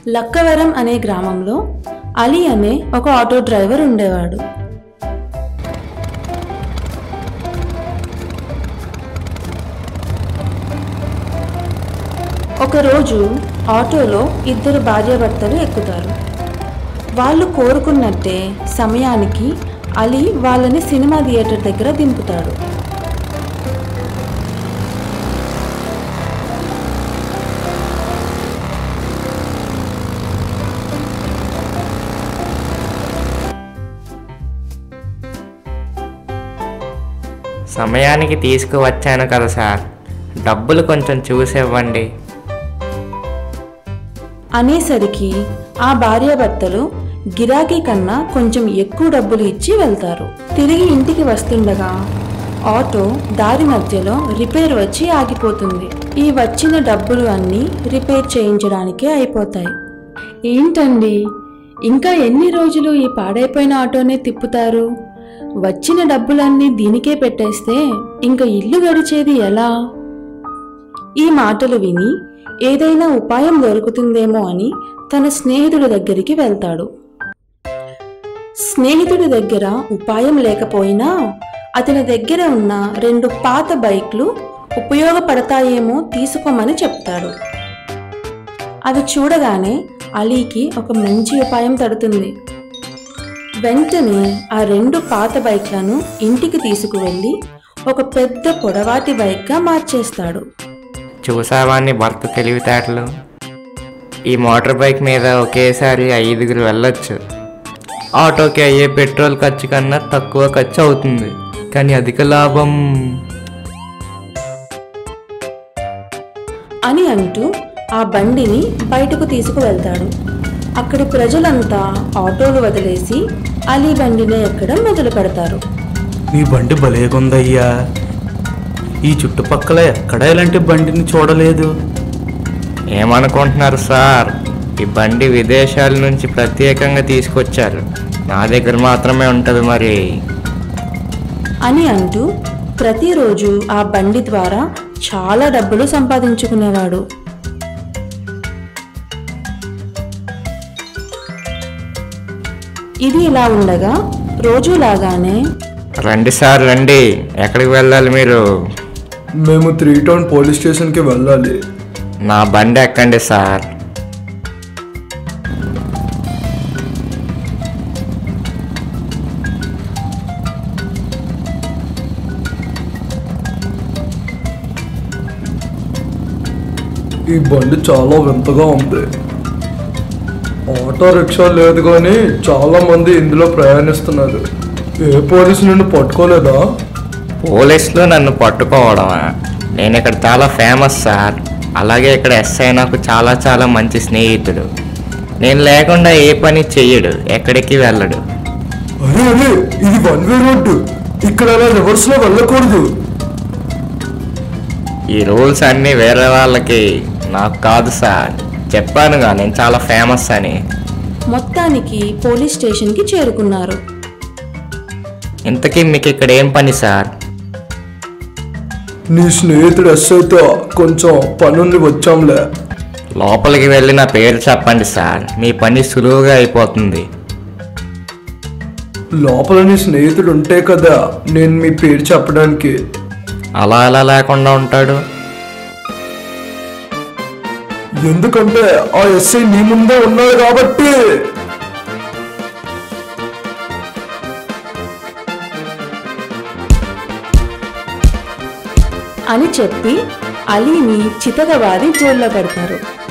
లక్కవరం అనే గ్రామంలో అలీ అనే ఒక ఆటో డ్రైవర్ ఉండేవాడు ఒకరోజు ఆటోలో ఇద్దరు భార్యాభర్తలు ఎక్కుతారు వాళ్ళు కోరుకున్నట్టే సమయానికి అలీ వాళ్ళని సినిమా థియేటర్ దగ్గర దింపుతాడు సమయానికి తీసుకువచ్చాను కదా సార్ డబ్బులు కొంచెం చూసివ్వండి అనేసరికి ఆ భార్యాభర్తలు గిరాకీ కన్నా కొంచెం ఎక్కువ డబ్బులు ఇచ్చి వెళ్తారు తిరిగి ఇంటికి వస్తుండగా ఆటో దారి మధ్యలో రిపేర్ వచ్చి ఆగిపోతుంది ఈ వచ్చిన డబ్బులు అన్నీ రిపేర్ చేయించడానికే అయిపోతాయి ఏంటండి ఇంకా ఎన్ని రోజులు ఈ పాడైపోయిన ఆటోనే తిప్పుతారు వచ్చిన డబ్బులన్నీ దీనికే పెట్టేస్తే ఇంకా ఇల్లు గడిచేది ఎలా ఈ మాటలు విని ఏదైనా ఉపాయం దొరుకుతుందేమో అని తన స్నేహితుడి దగ్గరికి వెళ్తాడు స్నేహితుడి దగ్గర ఉపాయం లేకపోయినా అతని దగ్గర ఉన్న రెండు పాత బైక్లు ఉపయోగపడతాయేమో తీసుకోమని చెప్తాడు అది చూడగానే అలీకి ఒక మంచి ఉపాయం తడుతుంది వెంటనే ఆ రెండు పాత బైక్లను ఇంటికి తీసుకువెళ్ళి ఒక పెద్ద పొడవాటి బైక్గా మార్చేస్తాడు చూసావాన్ని భర్త తెలివితేటలు ఈ మోటార్ బైక్ మీద ఒకేసారి ఐదుగురు వెళ్ళొచ్చు ఆటోకి అయ్యే పెట్రోల్ ఖర్చు కన్నా తక్కువ ఖర్చు అవుతుంది కానీ అధిక లాభం అని అంటూ ఆ బండిని బయటకు తీసుకువెళ్తాడు అక్కడి ప్రజలంతా ఆటోలు వదిలేసి అలీ బండిని ఎక్కడం మొదలు పెడతారు మీ బండి భలేగుందయ్యా ఈ చుట్టుపక్కల ఎక్కడా ఇలాంటి బండిని చూడలేదు ఏమనుకుంటున్నారు సార్ ఈ బండి విదేశాల నుంచి ప్రత్యేకంగా తీసుకొచ్చారు నా దగ్గర మాత్రమే ఉంటుంది మరి అని అంటూ ప్రతిరోజు ఆ బండి ద్వారా చాలా డబ్బులు సంపాదించుకునేవాడు ఇది ఇలా ఉండగా రోజులాగానే రండి సార్ రండి ఎక్కడికి వెళ్ళాలి మీరు మేము త్రీ టౌన్ పోలీస్ స్టేషన్కి వెళ్ళాలి నా బండి ఎక్కండి సార్ ఈ బండి చాలా వింతగా ఉంది ఆటో రిక్షా లేదు కానీ చాలా మంది ఇందులో ప్రయాణిస్తున్నారు ఏ పోలీసు నిన్ను పట్టుకోలేదా పోలీసులు నన్ను పట్టుకోవడమా నేను ఇక్కడ చాలా ఫేమస్ సార్ అలాగే ఇక్కడ ఎస్ఐ నాకు చాలా చాలా మంచి స్నేహితుడు నేను లేకుండా ఏ పని చెయ్యడు ఎక్కడికి వెళ్ళడు అరే అరే ఇది వన్ వే రోడ్డు ఇక్కడ అలా రివర్స్ లో వెళ్ళకూడదు ఈ రూల్స్ అన్నీ వేరే వాళ్ళకి నాకు కాదు సార్ చెప్పానుగా నేను చాలా ఫేమస్ అని మొత్తానికి పోలీస్ స్టేషన్కి చేరుకున్నారు ఇంతకీ మీకు ఇక్కడ ఏం పని సార్ నీ స్నేహితుడు ఎస్ఐతో కొంచెం పనుండి వచ్చాంలే లోపలికి వెళ్ళి నా పేరు చెప్పండి సార్ మీ పని సులువుగా అయిపోతుంది లోపల నీ స్నేహితుడు ఉంటే కదా నేను మీ పేరు చెప్పడానికి అలా అలా లేకుండా ఉంటాడు ఎందుకంటే ఆ ఎస్ఐ నీ ముందే ఉన్నాడు కాబట్టి అని చెప్పి అలీని చితకబాది జైల్లో పెడతారు